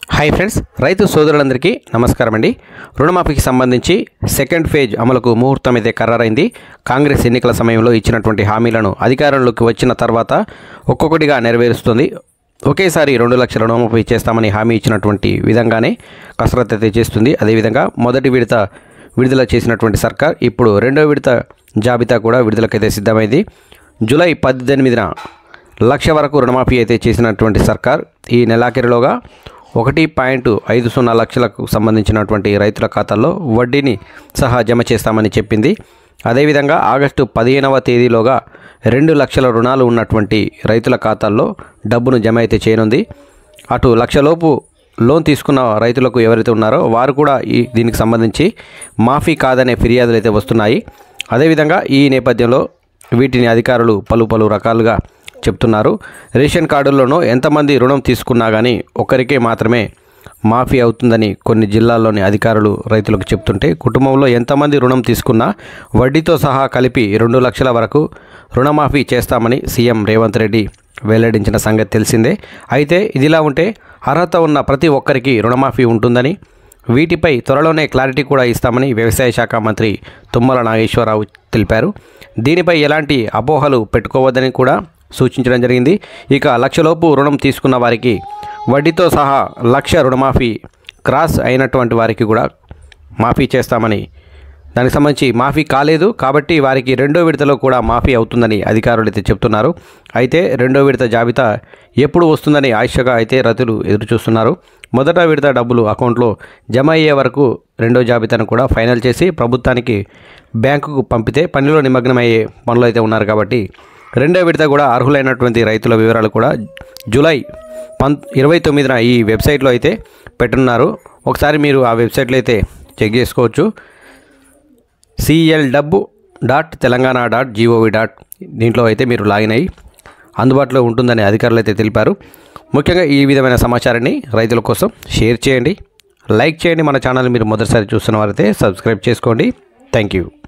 hi friends రైతు సోదరులందరికీ నమస్కారం అండి రుణమాఫీకి సంబంధించి సెకండ్ ఫేజ్ అమలుకు ముహూర్తం అయితే ఖరారైంది కాంగ్రెస్ ఎన్నికల సమయంలో ఇచ్చినటువంటి హామీలను అధికారంలోకి వచ్చిన తర్వాత ఒక్కొక్కటిగా నెరవేరుస్తుంది ఒకేసారి రెండు లక్షల రుణమాఫీ చేస్తామని హామీ ఇచ్చినటువంటి విధంగానే కసరత్తు అయితే చేస్తుంది అదేవిధంగా మొదటి విడత విడుదల చేసినటువంటి సర్కార్ ఇప్పుడు రెండో విడత జాబితా కూడా విడుదలకైతే సిద్ధమైంది జూలై పద్దెనిమిదిన లక్ష వరకు రుణమాఫీ అయితే చేసినటువంటి సర్కార్ ఈ నెలాఖరులోగా ఒకటి పాయింట్ ఐదు సున్నా లక్షలకు సంబంధించినటువంటి రైతుల ఖాతాల్లో వడ్డీని సహా జమ చేస్తామని చెప్పింది అదేవిధంగా ఆగస్టు పదిహేనవ తేదీలోగా రెండు లక్షల రుణాలు ఉన్నటువంటి రైతుల ఖాతాల్లో డబ్బును జమ అయితే చేయనుంది అటు లక్షలోపు లోన్ తీసుకున్న రైతులకు ఎవరైతే ఉన్నారో వారు కూడా ఈ దీనికి సంబంధించి మాఫీ కాదనే ఫిర్యాదులు అయితే వస్తున్నాయి అదేవిధంగా ఈ నేపథ్యంలో వీటిని అధికారులు పలు పలు రకాలుగా చెప్తున్నారు రేషన్ కార్డుల్లోనూ ఎంతమంది రుణం తీసుకున్నా కానీ ఒక్కరికే మాత్రమే మాఫీ అవుతుందని కొన్ని జిల్లాల్లోని అధికారులు రైతులకు చెప్తుంటే కుటుంబంలో ఎంతమంది రుణం తీసుకున్నా వడ్డీతో సహా కలిపి రెండు లక్షల వరకు రుణమాఫీ చేస్తామని సీఎం రేవంత్ రెడ్డి వెల్లడించిన సంగతి తెలిసిందే అయితే ఇదిలా ఉంటే అర్హత ఉన్న ప్రతి ఒక్కరికి రుణమాఫీ ఉంటుందని వీటిపై త్వరలోనే క్లారిటీ కూడా ఇస్తామని వ్యవసాయ శాఖ మంత్రి తుమ్మల నాగేశ్వరరావు తెలిపారు దీనిపై ఎలాంటి అపోహలు పెట్టుకోవద్దని కూడా సూచించడం జరిగింది ఇక లక్షలోపు రుణం తీసుకున్న వారికి వడ్డీతో సహా లక్ష రుణమాఫీ క్రాస్ అయినటువంటి వారికి కూడా మాఫీ చేస్తామని దానికి సంబంధించి మాఫీ కాలేదు కాబట్టి వారికి రెండో విడతలో కూడా మాఫీ అవుతుందని అధికారులు అయితే చెప్తున్నారు అయితే రెండో విడత జాబితా ఎప్పుడు వస్తుందని ఆశగా అయితే రైతులు ఎదురు చూస్తున్నారు మొదట విడత డబ్బులు అకౌంట్లో జమ అయ్యే వరకు రెండో జాబితాను కూడా ఫైనల్ చేసి ప్రభుత్వానికి బ్యాంకుకు పంపితే పనిలో నిమగ్నమయ్యే పనులు అయితే ఉన్నారు కాబట్టి రెండో విడత కూడా అర్హులైనటువంటి రైతుల వివరాలు కూడా జూలై పం ఇరవై తొమ్మిదిన ఈ వెబ్సైట్లో అయితే పెట్టున్నారు ఒకసారి మీరు ఆ వెబ్సైట్లో అయితే చెక్ చేసుకోవచ్చు సిఎల్ డబ్బు dot Telangana dot G O V dot దీంట్లో అయితే మీరు లాగిన్ అయ్యి అందుబాటులో ఉంటుందని అధికారులు అయితే తెలిపారు ముఖ్యంగా ఈ విధమైన సమాచారాన్ని రైతుల కోసం షేర్ చేయండి లైక్ చేయండి మన ఛానల్ మీరు మొదటిసారి చూస్తున్న వారైతే సబ్స్క్రైబ్ చేసుకోండి థ్యాంక్ యూ